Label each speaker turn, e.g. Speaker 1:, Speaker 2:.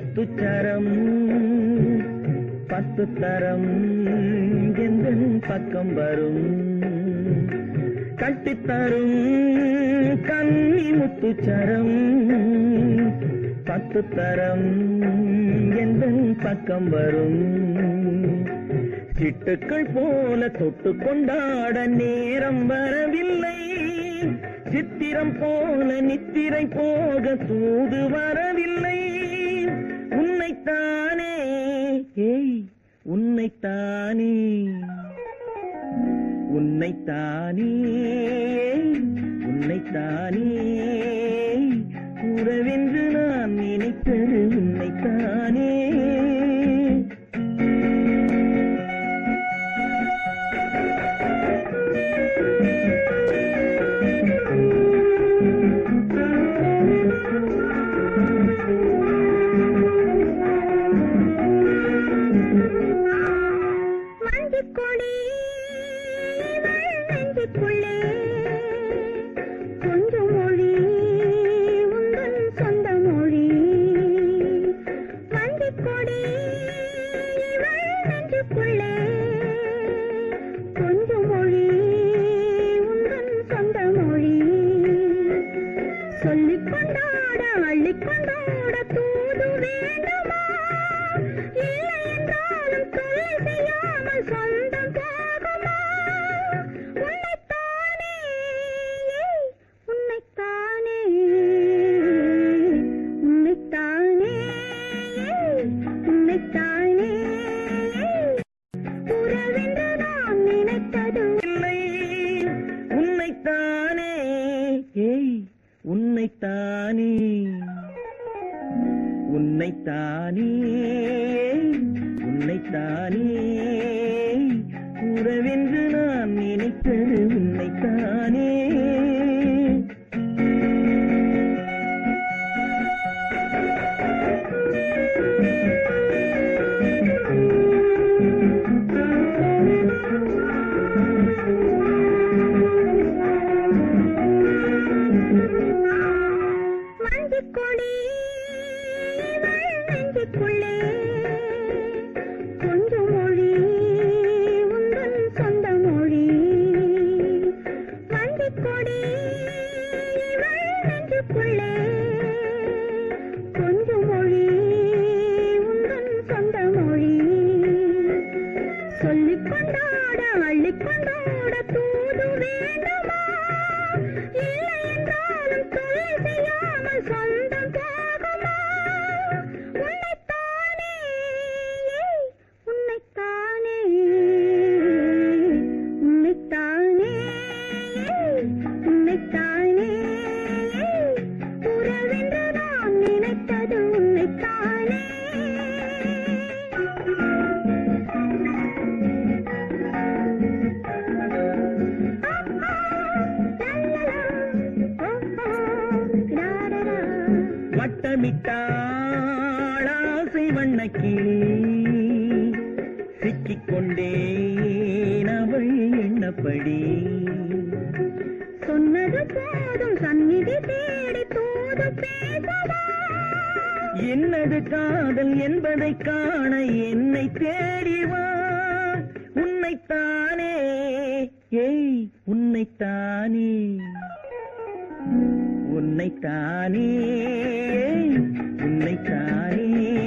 Speaker 1: முத்துச்சரம் பத்து தரம் எந்த பக்கம் வரும் கட்டித்தரும் கன்னி முத்துச்சரம் பத்து தரம் எந்த பக்கம் வரும் சிட்டுக்கள் போல தொட்டு கொண்டாட நேரம் வரவில்லை சித்திரம் போல நித்திரை போக சூது வரவில்லை உன்னைத்தானே ஏய் உன்னைத்தானே உன்னைத்தானே உன்னைத்தானே உறவென்று நான் நினைத்தது உன்னைத்தானே
Speaker 2: மஞ்சக்கொடி இவள் நெஞ்சுக்குள்ளே கொஞ்சம் மொழி உந்தன் சொந்த மொழி மஞ்சக்கொடி இவள் நெஞ்சுக்குள்ளே கொஞ்சம் மொழி உந்தன் சொந்த மொழி சொல்லிக் கொண்டாட அள்ளிக் கொண்டாட தூது வேண்டுமா இல்லை என்றாலும் தொல்லை செய்யாமல் சொந்தம் போகுமா உன்னைத்தானே ஏய், உன்னைத்தானே உன்னைத்தானே ஏய், உன்னைத்தானே ஏய், உறவென்று நான் நினைத்தது
Speaker 1: இல்லை உன்னைத்தானே ஏய் உன்னைத்தானே உன்னைத்தானே உன்னைத்தானே உறவென்று நான் நினைத்தது உன்னைத்தானே
Speaker 2: மஞ்சக்கொடி இவள் நெஞ்சுக்குள்ளே கொஞ்சம் மொழி உந்தன் சொந்த மொழி மஞ்சக்கொடி இவள் நெஞ்சுக்குள்ளே கொஞ்சம் மொழி உந்தன் சொந்த மொழி சொல்லிக் கொண்டாட அள்ளிக் கொண்டாட தூது வேண்டுமா இல்லை என்றாலும் தொல்லை செய்யாமல் சொந்தம் போகுமா உன்னைத்தானே ஏய், உன்னைத்தானே உன்னைத்தானே ஏய், உன்னைத்தானே ஏய், உறவென்று நான் நினைத்தது உன்னைத்தானே
Speaker 1: வட்டமிட்டாளாசை வண்ணக்கி சிக்கிக்கொண்டேன் அவள் எண்ணப்படி
Speaker 2: சொன்னது போதும் சந்நிதி தேடி தூது பேசவா
Speaker 1: என்னது காதல் என்பதை காண என்னை தேடிவா உன்னைத்தானே ஏய் உன்னைத்தானே உன்னைத்தானே ஏய், உன்னைத்தானே